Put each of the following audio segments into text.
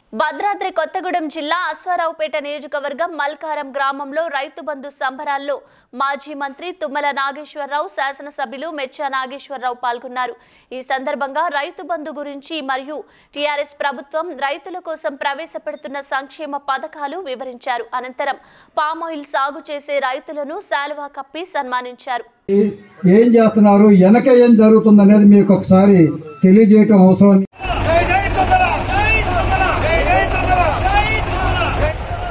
భద్రాద్రి కొత్తగూడెం జిల్లా అశ్వారావుపేట నియోజకవర్గం మల్కారం గ్రామంలో రైతు బంధు సంబరాల్లో మాజీ మంత్రి తుమ్మల నాగేశ్వరరావు శాసనసభ్యులు మెచ్చా నాగేశ్వరరావు పాల్గొన్నారు ఈ సందర్భంగా రైతు బంధు గురించి మరియు టీఆర్ఎస్ ప్రభుత్వం రైతుల కోసం ప్రవేశపెడుతున్న సంక్షేమ పథకాలు వివరించారు అనంతరం పామాయిల్ సాగు చేసే రైతులను శాలువా కప్పి సన్మానించారు ఏం చేస్తున్నారు వెనక ఏం జరుగుతుంది అనేది మీకు ఒకసారి తెలియజేయటం అవసరం జై జై తొందర జై తొందర జై జై తొందర జై తొందర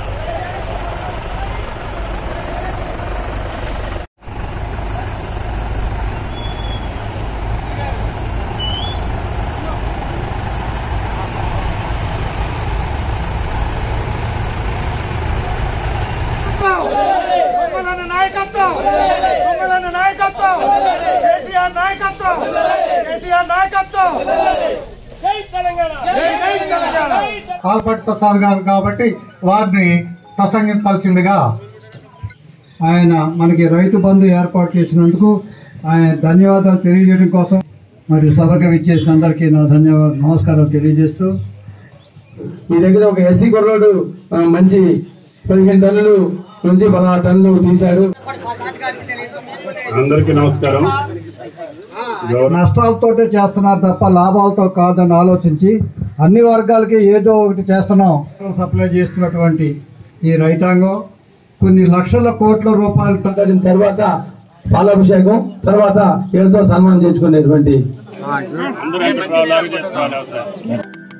తొమ్మలన్న నాయకత్వం తొమ్మలన్న నాయకత్వం కేసీఆర్ నాయకత్వం కేసీఆర్ నాయకత్వం జై తెలంగాణ జై జై తెలంగాణ కాల్పట్ ప్రసాద్ గారు కాబట్టి వారిని ప్రసంగించాల్సిందిగా ఆయన మనకి రైతు బంధు ఏర్పాటు చేసినందుకు ఆయన ధన్యవాదాలు తెలియజేయడం కోసం మరియు సభకు విచ్చేసిన అందరికీ నా ధన్యవాదాలు నమస్కారాలు తెలియజేస్తూ మీ దగ్గర ఒక ఎస్సీ కుర్రోడు ఆ, మంచి పదిహేను టన్నులు నుంచి పదహారు టన్నులు తీశాడు అందరికీ నమస్కారం గౌరవ నష్టాలతోటే చేస్తున్నారు తప్ప లాభాలతో కాదని ఆలోచించి అన్ని వర్గాలకి ఏదో ఒకటి చేస్తున్నాం సప్లై చేస్తున్నటువంటి ఈ రైతాంగం కొన్ని లక్షల కోట్ల రూపాయలతో మాట్లాడిన తర్వాత పాలాభిషేకం తర్వాత ఏదో సన్మానం చేసుకునేటువంటి అందరూ లాగా చేసుకోవాలి సార్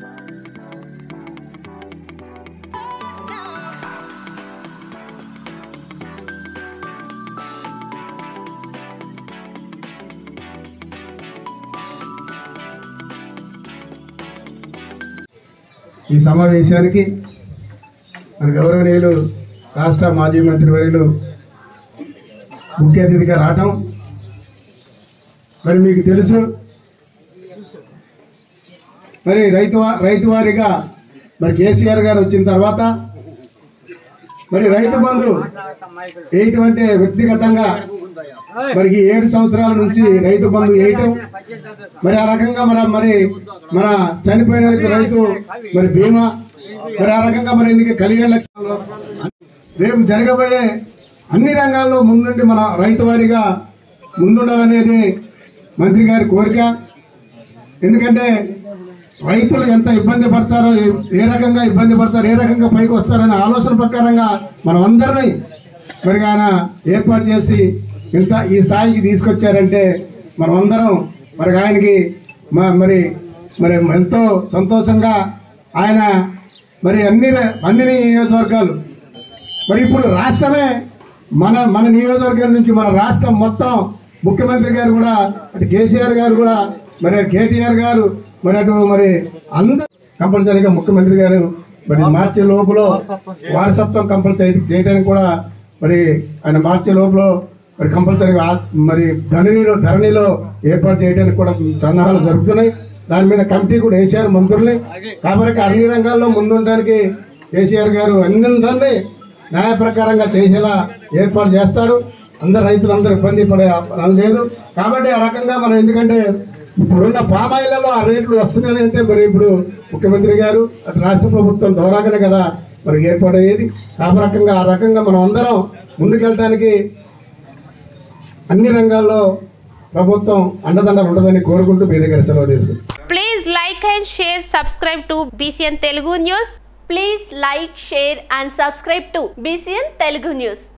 ఈ సమావేశానికి మన గౌరవనీయులు రాష్ట్ర మాజీ మంత్రివర్యులు ముఖ్య అతిథిగా రావటం మరి మీకు తెలుసు మరి రైతు వా- రైతు వారిగా మరి కేసీఆర్ గారు వచ్చిన తర్వాత మరి రైతు బంధు వేయటం అంటే వ్యక్తిగతంగా మరి ఈ ఏడు సంవత్సరాల నుంచి రైతు బంధు వేయటం మరి ఆ రకంగా మన మరి మన చనిపోయిన వాళ్ళకి రైతు మరి బీమా మరి ఆ రకంగా మరి ఎందుకు కలిగే లక్ష్యంలో రేపు జరగబోయే అన్ని రంగాల్లో ముందుండి మన రైతు వారిగా ముందుండాలనేది మంత్రి గారి కోరిక ఎందుకంటే రైతులు ఎంత ఇబ్బంది పడతారో ఏ- ఏ రకంగా ఇబ్బంది పడతారో ఏ రకంగా పైకి వస్తారనే ఆలోచన ప్రకారంగా మనం అందరినీ మరి ఆయన ఏర్పాటు చేసి ఇంత ఈ స్థాయికి తీసుకొచ్చారంటే మనం అందరం మరి ఆయనకి మ- మరి మరి ఎంతో సంతోషంగా ఆయన మరి అన్ని అన్ని నియోజకవర్గాలు మరి ఇప్పుడు రాష్ట్రమే మన మన నియోజకవర్గం నుంచి మన రాష్ట్రం మొత్తం ముఖ్యమంత్రి గారు కూడా అటు కేసీఆర్ గారు కూడా మరి అటు కేటీఆర్ గారు మరి అటు మరి అందరూ కంపల్సరీగా ముఖ్యమంత్రి గారు మరి మార్చి లోపల వారసత్వం కంపల్సరీ చేయడానికి కూడా మరి ఆయన మార్చి లోపల మరి కంపల్సరీగా ఆ- మరి ధరణిలో ధరణిలో ఏర్పాటు చేయడానికి కూడా సన్నాహాలు జరుగుతున్నాయి దాని మీద కమిటీ కూడా వేసారు మంత్రుల్ని కాబట్టి అన్ని రంగాల్లో ముందుండడానికి కేసీఆర్ గారు అన్నిందరినీ న్యాయ ప్రకారంగా చేసేలా ఏర్పాటు చేస్తారు అందరు రైతులందరూ ఇబ్బంది పడే పని లేదు కాబట్టి ఆ రకంగా మనం ఎందుకంటే ఇప్పుడున్న పామాయిలలో ఆ రేట్లు వస్తున్నాయి అంటే మరి ఇప్పుడు ముఖ్యమంత్రి గారు అటు రాష్ట్ర ప్రభుత్వం ద్వారాగానే కదా మనకి ఏర్పాటయ్యేది ఆ రకంగా ఆ రకంగా మనం అందరం ముందుకెళ్ళడానికి అన్ని రంగాల్లో ప్రభుత్వం అండదండలు ఉండదని కోరుకుంటూ మీ దగ్గర సెలవు తీసుకుంటాం Please like and share, subscribe to BCN Telugu News. Please like share and subscribe to BCN Telugu news